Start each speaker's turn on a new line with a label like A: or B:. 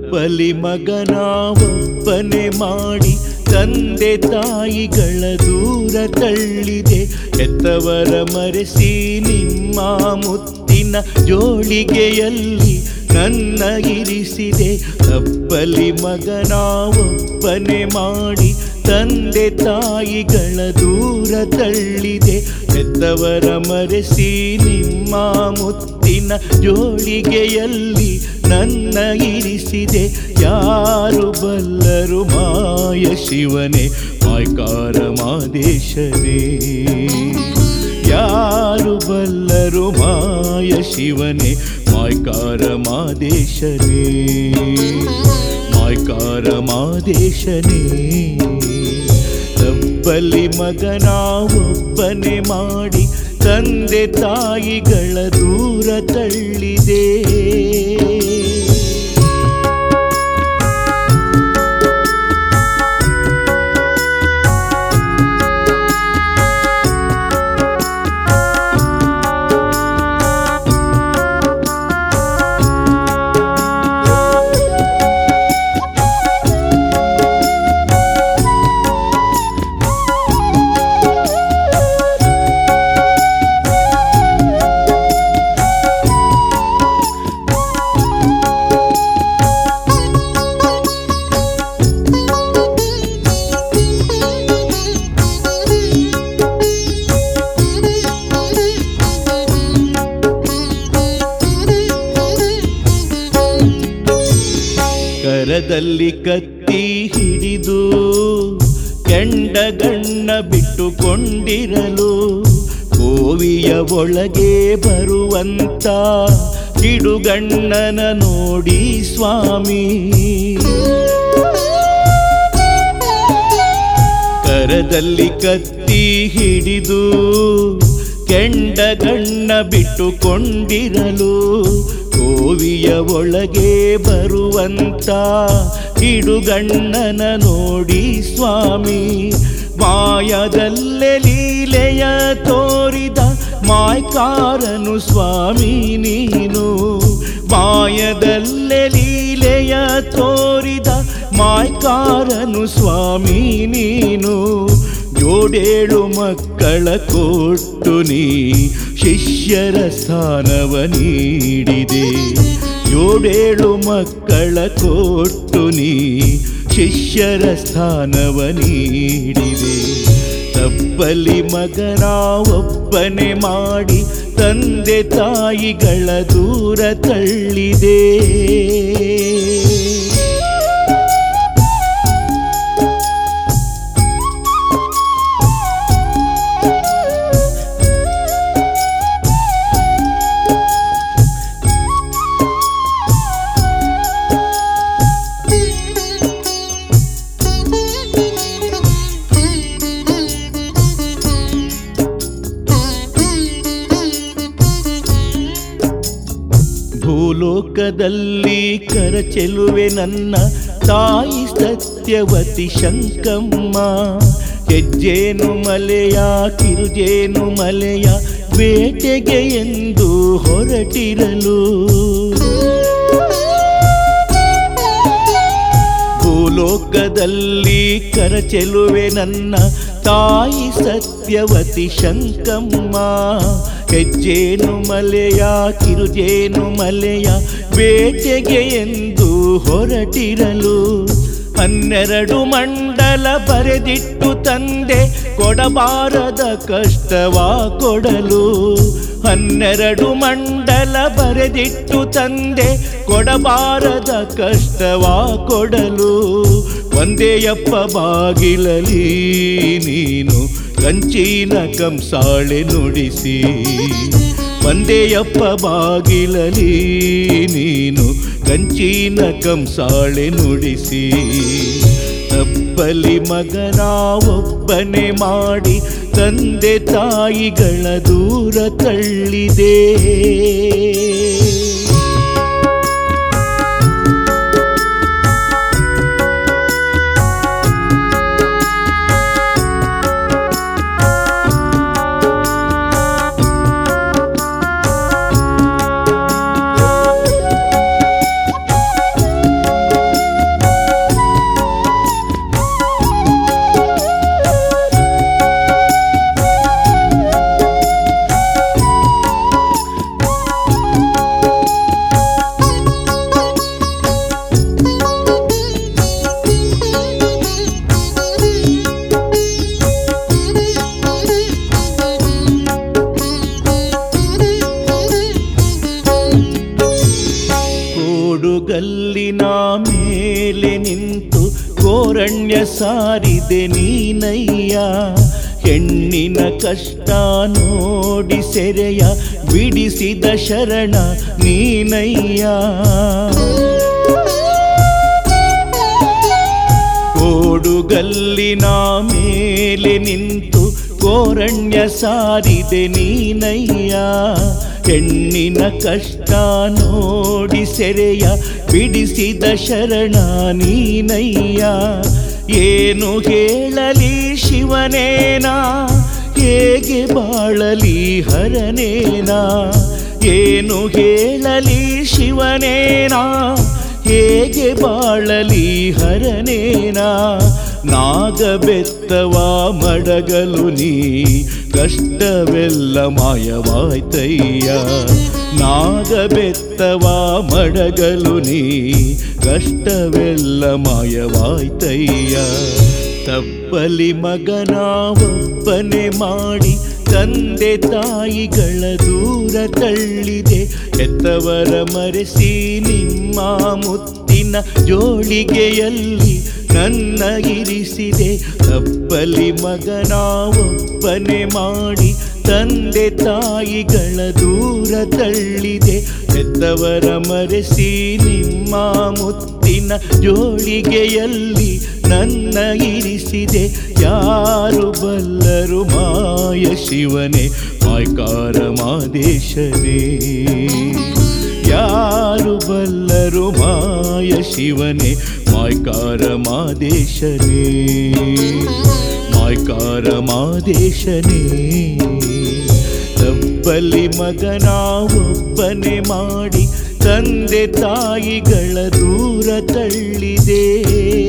A: ತಪ್ಪಲಿ ಮಗನ ಒಬ್ಬನೆ ಮಾಡಿ ತಂದೆ ತಾಯಿಗಳ ದೂರ ತಳ್ಳಿದೆ ಹೆತ್ತವರ ಮರೆಸಿ ನಿಮ್ಮ ಮುತ್ತಿನ ಜೋಳಿಗೆಯಲ್ಲಿ ನನ್ನ ಇರಿಸಿದೆ ತಪ್ಪಲಿ ಮಗನ ಒಬ್ಬನೆ ಮಾಡಿ ತಂದೆ ತಾಯಿಗಳ ದೂರ ತಳ್ಳಿದೆ ಹೆತ್ತವರ ಮರೆಸಿ ನಿಮ್ಮ ಮುತ್ತಿನ ಜೋಳಿಗೆಯಲ್ಲಿ ನನ್ನ ಇರಿಸಿದೆ ಯಾರು ಬಲ್ಲರು ಮಾಯ ಶಿವನೇ ಮಾಯ್ಕಾರ ಮಾದೇಶನೇ ಯಾರು ಬಲ್ಲರು ಮಾಯ ಶಿವನೇ ಮಾಯ್ಕಾರ ಮಾದೇಶನೇ ಮಾಯ್ಕಾರ ಮಾದೇಶನೇ ತಪ್ಪಲಿ ಮಗನ ಒಬ್ಬನೆ ಮಾಡಿ ತಂದೆ ತಾಯಿಗಳ ದೂರ ತಳ್ಳಿದೆ ಕರದಲ್ಲಿ ಕತ್ತಿ ಹಿಡಿದು ಕೆಂಡಗಣ್ಣ ಬಿಟ್ಟುಕೊಂಡಿರಲು ಕೋವಿಯ ಒಳಗೆ ಬರುವಂತ ಕಿಡುಗಣ್ಣನ ನೋಡಿ ಸ್ವಾಮಿ ಕರದಲ್ಲಿ ಕತ್ತಿ ಹಿಡಿದು ಕೆಂಡಗಣ್ಣ ಬಿಟ್ಟುಕೊಂಡಿರಲು ಕೋವಿಯ ಒಳಗೆ ಬರುವಂತ ಕಿಡುಗಣ್ಣನ ನೋಡಿ ಸ್ವಾಮಿ ಮಾಯದಲ್ಲೇ ಲೀಲೆಯ ತೋರಿದ ಮಾಯ್ಕಾರನು ಸ್ವಾಮಿ ನೀನು ಮಾಯದಲ್ಲೇ ಲೀಲೆಯ ತೋರಿದ ಮಾಯ್ಕಾರನು ಸ್ವಾಮಿ ನೀನು ಜೋಡೇಳು ಮಕ್ಕಳ ಕೊಟ್ಟು ನೀ ಶಿಷ್ಯರ ಸ್ಥಾನವ ನೀಡಿದೆ ಜೋಡೇಳು ಮಕ್ಕಳ ಕೊಟ್ಟು ನೀ ಶಿಷ್ಯರ ಸ್ಥಾನವ ನೀಡಿದೆ ತಪ್ಪಲಿ ಮಗನ ಒಬ್ಬನೆ ಮಾಡಿ ತಂದೆ ತಾಯಿಗಳ ದೂರ ತಳ್ಳಿದೆ ಭೂಲೋಕದಲ್ಲಿ ಕರಚೆಲುವೆ ನನ್ನ ತಾಯಿ ಸತ್ಯವತಿ ಶಂಕಮ್ಮ ಹೆಜ್ಜೇನು ಮಲೆಯ ಕಿರುಜೇನು ಮಲೆಯ ಬೇಟೆಗೆ ಎಂದು ಹೊರಟಿರಲು ಭೂಲೋಕದಲ್ಲಿ ಕರಚೆಲುವೆ ನನ್ನ ತಾಯಿ ಸತ್ಯವತಿ ಶಂಕಮ್ಮ ಹೆಜ್ಜೇನು ಮಲೆಯ ಕಿರುಜೇನು ಮಲೆಯ ಬೇಟೆಗೆ ಎಂದು ಹೊರಟಿರಲು ಹನ್ನೆರಡು ಮಂಡಲ ಬರೆದಿಟ್ಟು ತಂದೆ ಕೊಡಬಾರದ ಕಷ್ಟವ ಕೊಡಲು ಹನ್ನೆರಡು ಮಂಡಲ ಬರೆದಿಟ್ಟು ತಂದೆ ಕೊಡಬಾರದ ಕಷ್ಟವ ಕೊಡಲು ಒಂದೇಯಪ್ಪ ಬಾಗಿಲಲಿ ನೀನು ಕಂಚಿನ ಕಂಸಾಳೆ ನುಡಿಸಿ ಒಂದೇಯಪ್ಪ ಬಾಗಿಲಲಿ ನೀನು ಕಂಚಿನ ಕಂಸಾಳೆ ನುಡಿಸಿ ತಪ್ಪಲಿ ಮಗನ ಒಬ್ಬನೆ ಮಾಡಿ ತಂದೆ ತಾಯಿಗಳ ದೂರ ತಳ್ಳಿದೆ ಕೋಡುಗಲ್ಲಿನ ಮೇಲೆ ನಿಂತು ಕೋರಣ್ಯ ಸಾರಿದೆ ನೀನಯ್ಯ ಹೆಣ್ಣಿನ ಕಷ್ಟ ನೋಡಿ ಸೆರೆಯ ಬಿಡಿಸಿದ ಶರಣ ನೀನಯ್ಯ ಕೋಡುಗಲ್ಲಿನ ಮೇಲೆ ನಿಂತು ಕೋರಣ್ಯ ಸಾರಿದೆ ನೀನಯ್ಯ ಹೆಣ್ಣಿನ ಕಷ್ಟ ನೋಡಿ ಸೆರೆಯ ಬಿಡಿಸಿದ ಶರಣ ನೀನಯ್ಯ ಏನು ಹೇಳಲಿ ಶಿವನೇನಾ ಹೇಗೆ ಬಾಳಲಿ ಹರನೇನಾ ಏನು ಹೇಳಲಿ ಶಿವನೇನಾ ಹೇಗೆ ಬಾಳಲಿ ಹರನೇನಾ ನಾಗಬೆತ್ತವ ಮಡಗಲು ನೀ ಕಷ್ಟವೆಲ್ಲ ಮಾಯವಾಯ್ತಯ್ಯ ನಾಗಬೆತ್ತವ ಮಡಗಲು ನೀ ಕಷ್ಟವೆಲ್ಲ ಮಾಯವಾಯ್ತಯ್ಯ ತಪ್ಪಲಿ ಮಗನ ಒಬ್ಬನೆ ಮಾಡಿ ತಂದೆ ತಾಯಿಗಳ ದೂರ ತಳ್ಳಿದೆ ಎತ್ತವರ ಮರೆಸಿ ನಿಮ್ಮ ಮುತ್ತಿನ ಜೋಳಿಗೆಯಲ್ಲಿ ನನ್ನ ಇರಿಸಿದೆ ತಪ್ಪಲಿ ಮಗನ ಒಬ್ಬನೆ ಮಾಡಿ ತಂದೆ ತಾಯಿಗಳ ದೂರ ತಳ್ಳಿದೆ ಎತ್ತವರ ಮರೆಸಿ ನಿಮ್ಮ ಮುತ್ತಿನ ಜೋಳಿಗೆಯಲ್ಲಿ ನನ್ನ ಇರಿಸಿದೆ ಯಾರು ಬಲ್ಲರು ಮಾಯ ಶಿವನೇ ಮಾಯ್ಕಾರ ಮಾದೇಶನೇ ಯಾರು ಬಲ್ಲರು ಮಾಯ ಶಿವನೇ ಮಾಯ್ಕಾರ ಮಾದೇಶನೇ ಮಾಯ್ಕಾರ ಮಾದೇಶನೇ ತಪ್ಪಲಿ ಮಗನ ಒಬ್ಬನೆ ಮಾಡಿ ತಂದೆ ತಾಯಿಗಳ ದೂರ ತಳ್ಳಿದೆ